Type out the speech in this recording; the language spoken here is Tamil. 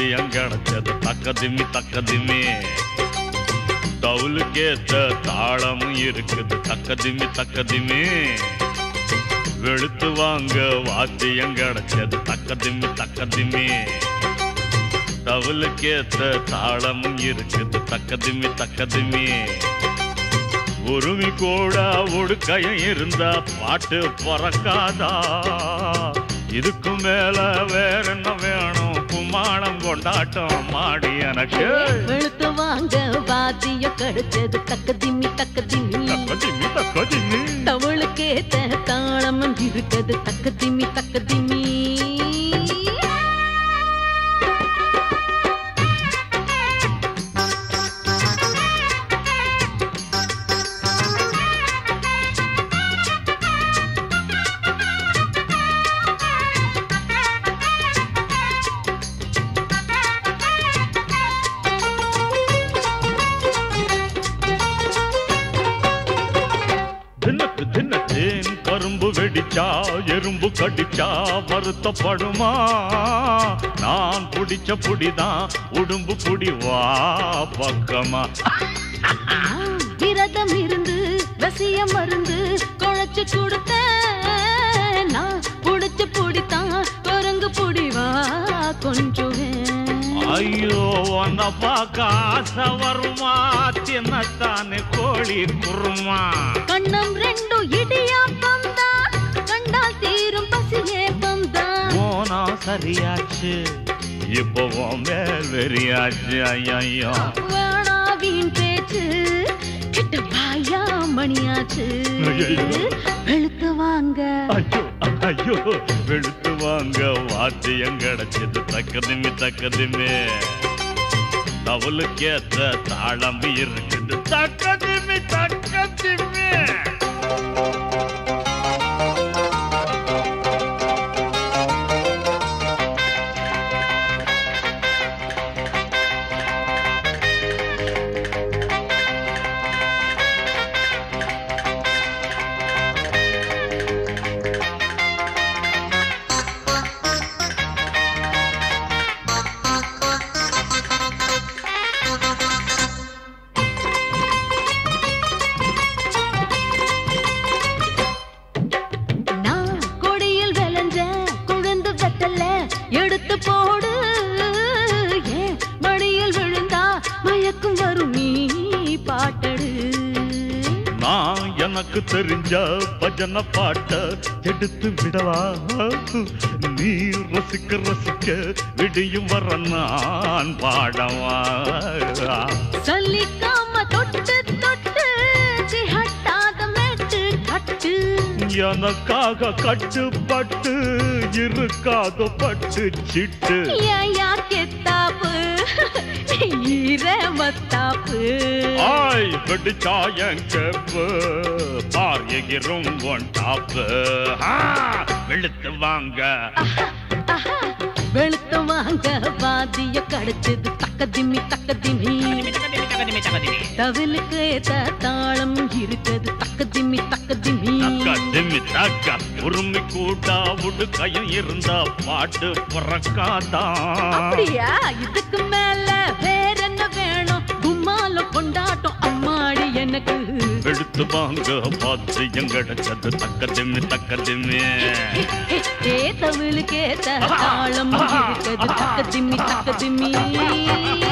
வாத்தியம் கிடைச்சது தக்கதிமி தக்கதிமி தவுலுக்கேத்த தாளமும் இருக்குது தக்கதிமி தக்கதிமி வெளுத்து வாங்க வாத்தியம் கிடைச்சது தக்கதிமி தக்கதிமி தவுலுக்கேத்த தாளமும் இருக்குது தக்கதிமி தக்கதிமி உருமி கூட உடுக்கையும் இருந்தா பாட்டு பிறக்காதா இதுக்கு மேல வேற என்ன வேணும் கும்மாளம் கொண்டாட்டம் மாடி எனக்கு வெளுத்து வாங்க வாத்தியம் கிடைச்சது தக்க திம்மி தக்க திம்மி தக்கதிமி தக்கதிமி தவளுக்கேத்த தாளமும் இருக்குது தக்க திம்மி தக்க திம்மி தினக்கு தினத்தேன் கரும்பு வெடிச்சா எறும்பு கடிச்சா வருத்தப்படுமா நான் புடிச்ச புடிதான் உடும்பு புடி வா பக்கமா விரதம் இருந்து வசிய மருந்து குழைச்சு கொடுத்த நான் புடிச்சு புடித்தான் குரங்கு புடிவா கொஞ்சுவேன் ஐயோ உன்னை பார்க்க ஆசை வருமா தின்னத்தானே கோழி குருமா கண்ணம் ரெண்டும் இடியாப்பம் தான் கண்டால் தீரும் பசியேப்பம் தான் போனா சரியாச்சு இப்போ உன் மேல் வெறியாச்சு ஐயோ வேணா வீண் பேச்சு கிட்ட வாயா மணியாச்சு ஐயையோ. வெளுத்து வாங்க ஐயோ ஐயோ வெளுத்து வாங்க வாத்தியம் கிடைச்சது தக்கதுமே தக்கதுமே தவளுக்கேத்த தாளம் இருக்குது தக்கதுமே தக்கதுமே நான் கொடியில் விளைஞ்ச குழந்து வெத்தல எடுத்து போடு ஏன் மடியில் விழுந்தா மயக்கும் வரும் நீ பாட்டடு நான் எனக்கு தெரிஞ்ச பஜன பாட்ட எடுத்து விடவா நீ ரசிக்க ரசிக்க விடியும் வர நான் பாடவா சொல்லிக்காம தொட்டு தொட்டு சிஹட்டாத மேட்டு கட்டு எனக்காக கட்டுப்பட்டு இருக்காத பட்டு சிட்டு ஏயா கெத்தாப்பு ஈர மத்தாப்பு ஆய் வெடிச்சாயன் கேப்பு பார் எகிரும் ஒன் டாப்பு வெளுத்து வாங்க ஆஹா, வெளுத்து வாங்க வாதிய கிடைச்சது தக்க திம்மி தக்க திம்மி தவிலுக்கு ஏத்த தாளம் இருக்குது தக்க திம்மி தக்க திம்மி தக்க திம்மி தக்க உரிமை கூட்டா உடுக்கையும் இருந்தா பாட்டு பிறக்காதா அப்படியா இதுக்கு மேல வேற என்ன வேணும் கும்மாலம் கொண்டாட்டம் அம்மாடி எனக்கு வெளுத்து வாங்க பார்த்து எங்கடச்சது தக்க திம்மி தக்க திம்மி ஏ தவிலுக்கு ஏத்த தாளம் இருக்குது தக்க திம்மி தக்க திம்மி